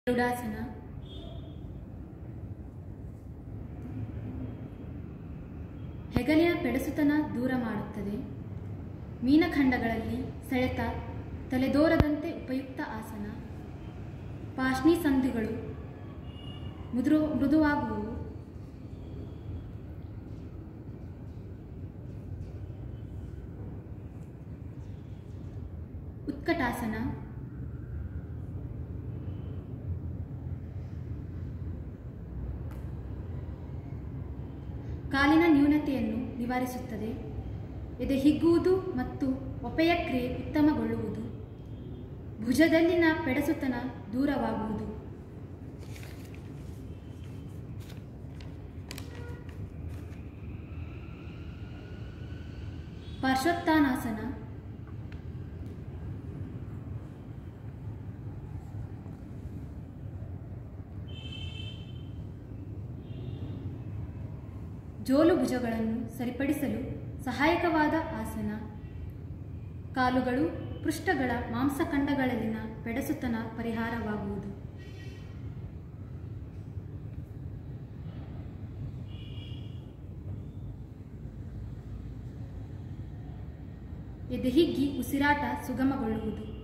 ಗರುಡಾಸನ ಹೆಗಲಿನ ಪೆಡಸುತನ ದೂರ ಮಾಡುತ್ತದೆ ಮೀನಖಂಡಗಳಲ್ಲಿ ಸೆಳೆತ ತಲೆದೋರದಂತೆ ಉಪಯುಕ್ತ ಆಸನ ಪಾಶ್ನಿ ಸಂಧಿಗಳು ಮುದುರು ಮೃದುವಾಗುವುವು ಉತ್ಕಟಾಸನ ಕಾಲಿನ ನ್ಯೂನತೆಯನ್ನು ನಿವಾರಿಸುತ್ತದೆ ಎದೆ ಹಿಗ್ಗುವುದು ಮತ್ತು ಒಪೆಯ ಕ್ರಿಯೆ ಉತ್ತಮಗೊಳ್ಳುವುದು ಭುಜದಲ್ಲಿನ ಪೆಡಸುತನ ದೂರವಾಗುವುದು ಪಾರ್ಶ್ವತ್ಥಾನಾಸನ ಜೋಲು ಭುಜಗಳನ್ನು ಸರಿಪಡಿಸಲು ಸಹಾಯಕವಾದ ಆಸನ ಕಾಲುಗಳು ಪೃಷ್ಠಗಳ ಮಾಂಸಖಂಡಗಳಲ್ಲಿನ ಪೆಡಸುತನ ಪರಿಹಾರವಾಗುವುದು ಎದೆ ಹಿಗ್ಗಿ ಉಸಿರಾಟ ಸುಗಮಗೊಳ್ಳುವುದು